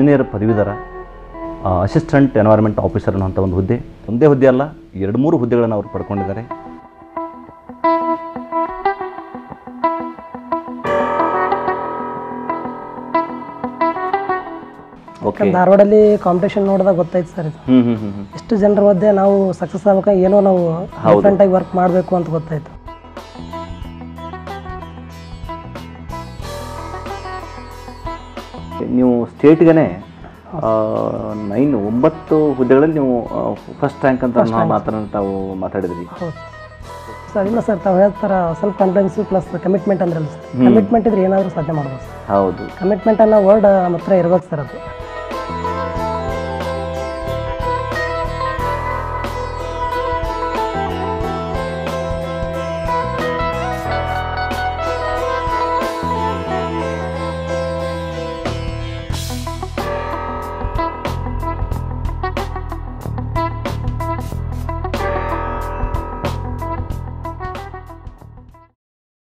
engineer ಪದವೀಧರ assistant environment officer ಅನ್ನುವಂಥ ಒಂದು ಹುದ್ದೆ ಒಂದೇ ಹುದ್ದೆ ಅಲ್ಲ ಎರಡು ಮೂರು ಹುದ್ದೆಗಳನ್ನು ಅವರು ಪಡ್ಕೊಂಡಿದ್ದಾರೆ ಓಕೆ ಧಾರವಾಡಲ್ಲಿ ಕಾಂಪಿಟೇಷನ್ ನೋಡಿದಾಗ ಗೊತ್ತಾಯ್ತು ಸರ್ ಇದು ಹ್ಞೂ ಹ್ಞೂ ಹ್ಞೂ ಹ್ಞೂ ಎಷ್ಟು ಜನರ ಮಧ್ಯೆ ನಾವು ಸಕ್ಸಸ್ ಆಗ್ಬೇಕಾದ್ರೆ ಏನೋ ನಾವು ಡಿಫ್ರೆಂಟ್ ಆಗಿ ವರ್ಕ್ ಮಾಡಬೇಕು ಅಂತ ಗೊತ್ತಾಯ್ತು ನೀವು ಸ್ಟೇಟ್ಗೆ ನೈನ್ ಒಂಬತ್ತು ಹುದ್ದೆಗಳಲ್ಲಿ ನೀವು ಫಸ್ಟ್ ರ್ಯಾಂಕ್ ಅಂತ ನಾವು ಮಾತನ್ನ ತಾವು ಮಾತಾಡಿದ್ರಿ ಹೌದು ಸರ್ ಇಲ್ಲ ಸರ್ ತಾವು ಹೇಳ್ತಾರ ಸೆಲ್ಫ್ ಕಾನ್ಫಿಡೆನ್ಸ್ ಪ್ಲಸ್ ಕಮಿಟ್ಮೆಂಟ್ ಅಂದ್ರಲ್ಲ ಸರ್ ಕಮಿಟ್ಮೆಂಟ್ ಇದ್ರೆ ಏನಾದರೂ ಸಾಧನೆ ಮಾಡ್ಬೋದು ಸರ್ ಹೌದು ಕಮಿಟ್ಮೆಂಟ್ ಅನ್ನೋ ವರ್ಡ್ ನಮ್ಮ ಹತ್ರ ಇರ್ಬೇಕು ಸರ್ ಅದು